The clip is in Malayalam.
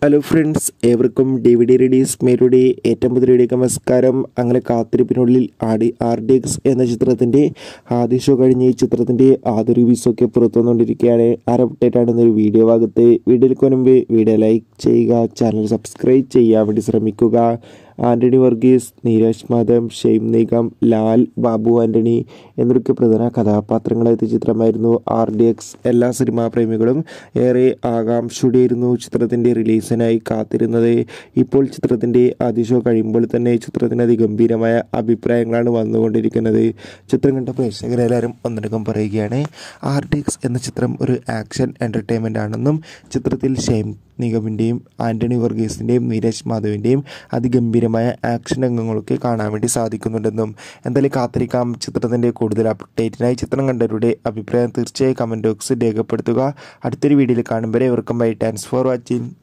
ഹലോ ഫ്രണ്ട്സ് ഏവർക്കും ഡി വി ഡി റെഡീസ് മേരുടെ ഏറ്റവും പുതിയ വീഡിയോക്ക് നമസ്കാരം അങ്ങനെ കാത്തിരിപ്പിനുള്ളിൽ ആടി ആർ ഡി എക്സ് എന്ന ചിത്രത്തിൻ്റെ ആദ്യ ഷോ കഴിഞ്ഞ് ഈ ചിത്രത്തിൻ്റെ ആദ്യ റിവ്യൂസൊക്കെ പുറത്തു വന്നുകൊണ്ടിരിക്കുകയാണ് ആ അപ്ഡേറ്റ് ആണ് ഇന്നൊരു വീഡിയോ ഭാഗത്ത് വീഡിയോയ്ക്ക് മുൻപ് വീഡിയോ ലൈക്ക് ചെയ്യുക ചാനൽ സബ്സ്ക്രൈബ് ചെയ്യാൻ വേണ്ടി ശ്രമിക്കുക ആൻ്റണി വർഗീസ് നീരജ് മാധവ് ഷെയ്ം നിഗം ലാൽ ബാബു ആൻ്റണി എന്നൊക്കെ പ്രധാന കഥാപാത്രങ്ങളെത്തിയ ചിത്രമായിരുന്നു ആർ ഡി എക്സ് എല്ലാ സിനിമാ പ്രേമികളും ഏറെ ആകാംക്ഷയോടെയായിരുന്നു ചിത്രത്തിൻ്റെ റിലീസിനായി കാത്തിരുന്നത് ഇപ്പോൾ ചിത്രത്തിൻ്റെ ആദ്യ ഷോ കഴിയുമ്പോൾ തന്നെ ചിത്രത്തിന് അതിഗംഭീരമായ അഭിപ്രായങ്ങളാണ് വന്നുകൊണ്ടിരിക്കുന്നത് ചിത്രം കണ്ട പ്രേക്ഷകരെല്ലാവരും ഒന്നടങ്കം പറയുകയാണ് ആർ ഡി എക്സ് എന്ന ചിത്രം ഒരു ആക്ഷൻ എൻ്റർടൈൻമെൻ്റ് ആണെന്നും ചിത്രത്തിൽ ഷെയ്ം നിഗമിൻ്റെയും ആൻ്റണി വർഗീസിൻ്റെയും നീരജ് മാധവിൻ്റെയും അതിഗംഭീരമായ ആക്ഷൻ രംഗങ്ങളൊക്കെ കാണാൻ വേണ്ടി സാധിക്കുന്നുണ്ടെന്നും എന്തായാലും കാത്തിരിക്കാം ചിത്രത്തിൻ്റെ കൂടുതൽ അപ്ഡേറ്റിനായി ചിത്രം കണ്ടവരുടെ അഭിപ്രായം തീർച്ചയായും കമൻറ്റ് ബോക്സിൽ രേഖപ്പെടുത്തുക അടുത്തൊരു വീഡിയോയിൽ കാണുമ്പോൾ ഇവർക്കും ബൈ താങ്ക്സ് ഫോർ വാച്ചിങ്